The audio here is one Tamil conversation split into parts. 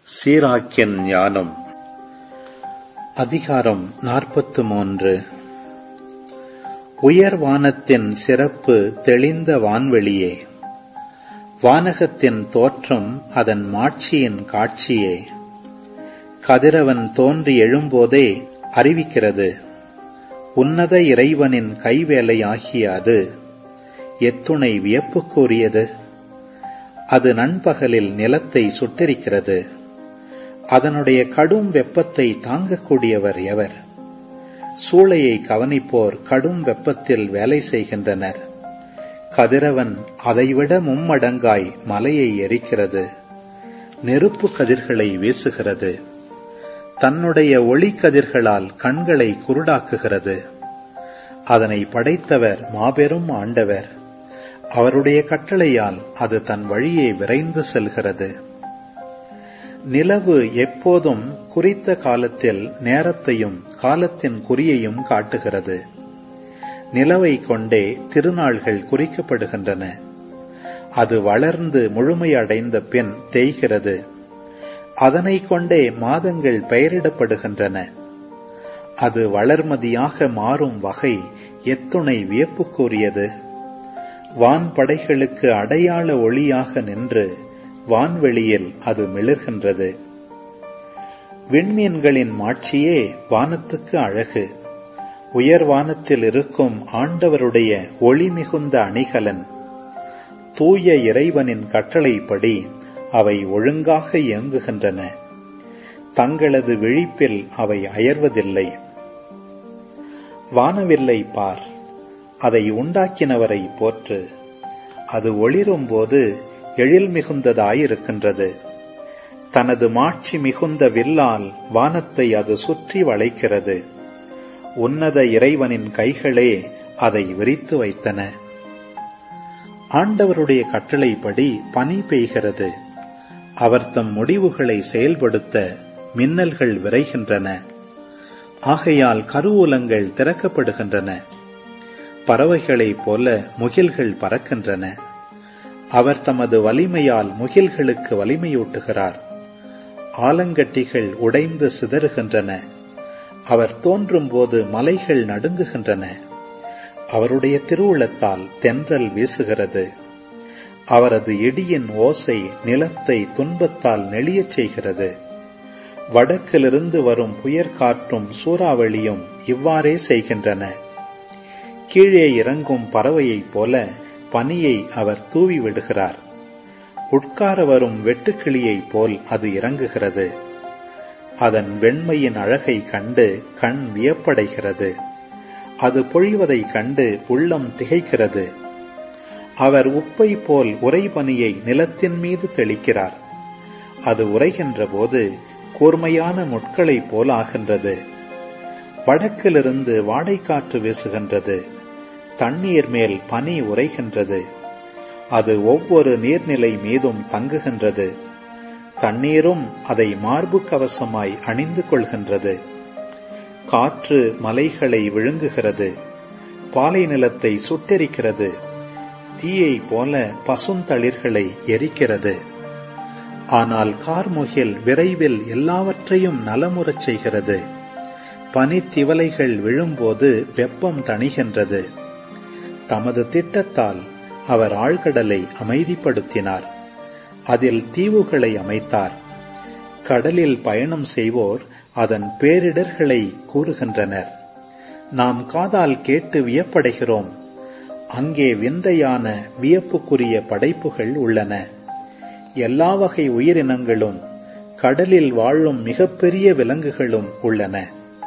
சீராக்கியன் ஞானம் அதிகாரம் நாற்பத்து மூன்று உயர் வானத்தின் சிறப்பு தெளிந்த வான்வெளியே வானகத்தின் தோற்றம் அதன் மாட்சியின் காட்சியே கதிரவன் தோன்றி எழும்போதே அறிவிக்கிறது உன்னத இறைவனின் கைவேலையாகிய அது எத்துணை வியப்புக்குரியது அது நண்பகலில் நிலத்தை சுட்டெரிக்கிறது அதனுடைய கடும் வெப்பத்தை தாங்கக்கூடியவர் எவர் சூளையை கவனிப்போர் கடும் வெப்பத்தில் வேலை செய்கின்றனர் கதிரவன் அதைவிட மும்மடங்காய் மலையை எரிக்கிறது நெருப்பு கதிர்களை வீசுகிறது தன்னுடைய ஒளி கதிர்களால் கண்களை குருடாக்குகிறது அதனை படைத்தவர் மாபெரும் ஆண்டவர் அவருடைய கட்டளையால் அது தன் வழியே விரைந்து செல்கிறது நிலவு எப்போதும் குறித்த காலத்தில் நேரத்தையும் காலத்தின் குறியையும் காட்டுகிறது நிலவை கொண்டே திருநாள்கள் குறிக்கப்படுகின்றன அது வளர்ந்து முழுமையடைந்த பின் தேய்கிறது அதனை கொண்டே மாதங்கள் பெயரிடப்படுகின்றன அது வளர்மதியாக மாறும் வகை எத்துணை வியப்புக்குரியது வான்படைகளுக்கு அடையாள ஒளியாக நின்று வான்வெளியில் அது மிளர்கின்றது விண்மீன்களின் மாட்சியே வானத்துக்கு அழகு உயர் வானத்தில் இருக்கும் ஆண்டவருடைய ஒளி மிகுந்த அணிகலன் தூய இறைவனின் கட்டளைப்படி அவை ஒழுங்காக இயங்குகின்றன தங்களது விழிப்பில் அவை அயர்வதில்லை வானவில்லை பார் அதை உண்டாக்கினவரை போற்று அது ஒளிரும் போது எழில் மிகுந்ததாயிருக்கின்றது தனது மாட்சி மிகுந்த வில்லால் வானத்தை அது சுற்றி வளைக்கிறது உன்னத இறைவனின் கைகளே அதை விரித்து வைத்தன ஆண்டவருடைய கட்டளைப்படி பனி பெய்கிறது அவர் தம் முடிவுகளை செயல்படுத்த மின்னல்கள் விரைகின்றன ஆகையால் கருவூலங்கள் திறக்கப்படுகின்றன பறவைகளைப் போல முகில்கள் பறக்கின்றன அவர் தமது வலிமையால் முகில்களுக்கு வலிமையூட்டுகிறார் ஆலங்கட்டிகள் உடைந்து சிதறுகின்றன அவர் தோன்றும்போது மலைகள் நடுங்குகின்றன அவருடைய திருவுளத்தால் தென்றல் வீசுகிறது அவரது இடியின் ஓசை நிலத்தை துன்பத்தால் நெளியச் செய்கிறது வடக்கிலிருந்து வரும் புயற்காற்றும் சூறாவளியும் இவ்வாறே செய்கின்றன கீழே இறங்கும் பறவையைப் போல பனியை அவர் தூவி விடுகிறார் உட்கார வரும் வெட்டுக்கிளியைப் போல் அது இறங்குகிறது அதன் வெண்மையின் அழகை கண்டு கண் வியப்படைகிறது அது பொழிவதைக் கண்டு உள்ளம் திகைக்கிறது அவர் உப்பை போல் உறைபனியை நிலத்தின் மீது தெளிக்கிறார் அது உரைகின்ற போது கூர்மையான முட்களைப் போல் ஆகின்றது வடக்கிலிருந்து வாடைக்காற்று வீசுகின்றது தண்ணீர் மேல் பனி உரைகின்றது அது ஒவ்வொரு நீர்நிலை மீதும் தங்குகின்றது தண்ணீரும் அதை மார்பு கவசமாய் அணிந்து கொள்கின்றது காற்று மலைகளை விழுங்குகிறது பாலை நிலத்தை சுட்டெரிக்கிறது தீயை போல பசுந்தளிர்களை எரிக்கிறது ஆனால் கார்முகில் விரைவில் எல்லாவற்றையும் நலமுறச் செய்கிறது பனித்திவலைகள் விழும்போது வெப்பம் தணிகின்றது தமது திட்டத்தால் அவர் ஆழ்கடலை அமைதிப்படுத்தினார் அதில் தீவுகளை அமைத்தார் கடலில் பயணம் செய்வோர் அதன் பேரிடர்களை கூறுகின்றனர் நாம் காதால் கேட்டு வியப்படைகிறோம் அங்கே விந்தையான வியப்புக்குரிய படைப்புகள் உள்ளன எல்லா வகை உயிரினங்களும் கடலில் வாழும் மிகப்பெரிய விலங்குகளும் உள்ளன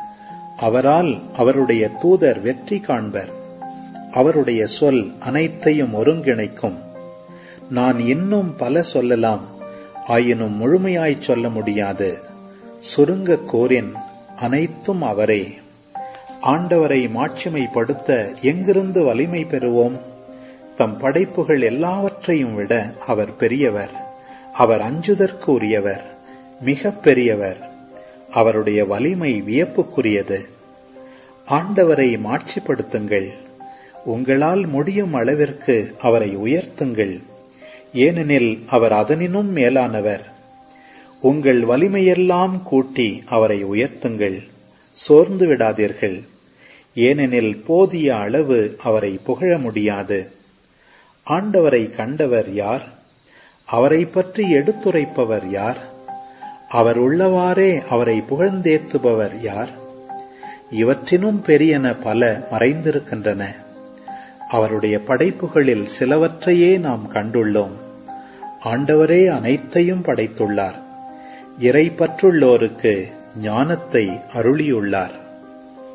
அவரால் அவருடைய தூதர் வெற்றி காண்பர் அவருடைய சொல் அனைத்தையும் ஒருங்கிணைக்கும் நான் இன்னும் பல சொல்லலாம் ஆயினும் முழுமையாய் சொல்ல முடியாது சுருங்க கோரின் அனைத்தும் அவரே ஆண்டவரை மாட்சிமைப்படுத்த எங்கிருந்து வலிமை பெறுவோம் தம் படைப்புகள் எல்லாவற்றையும் விட அவர் பெரியவர் அவர் அஞ்சுதற்கு உரியவர் மிக பெரியவர் அவருடைய வலிமை வியப்புக்குரியது ஆண்டவரை மாட்சிப்படுத்துங்கள் உங்களால் முடியும் அளவிற்கு அவரை உயர்த்துங்கள் ஏனெனில் அவர் அதனினும் மேலானவர் உங்கள் வலிமையெல்லாம் கூட்டி அவரை உயர்த்துங்கள் சோர்ந்து விடாதீர்கள் ஏனெனில் போதிய அளவு அவரை புகழ முடியாது ஆண்டவரை கண்டவர் யார் அவரை பற்றி எடுத்துரைப்பவர் யார் அவர் உள்ளவாறே அவரை புகழ்ந்தேத்துபவர் யார் இவற்றினும் பெரியன பல மறைந்திருக்கின்றன அவருடைய படைப்புகளில் சிலவற்றையே நாம் கண்டுள்ளோம் ஆண்டவரே அனைத்தையும் படைத்துள்ளார் இறை பற்றுள்ளோருக்கு ஞானத்தை அருளியுள்ளார்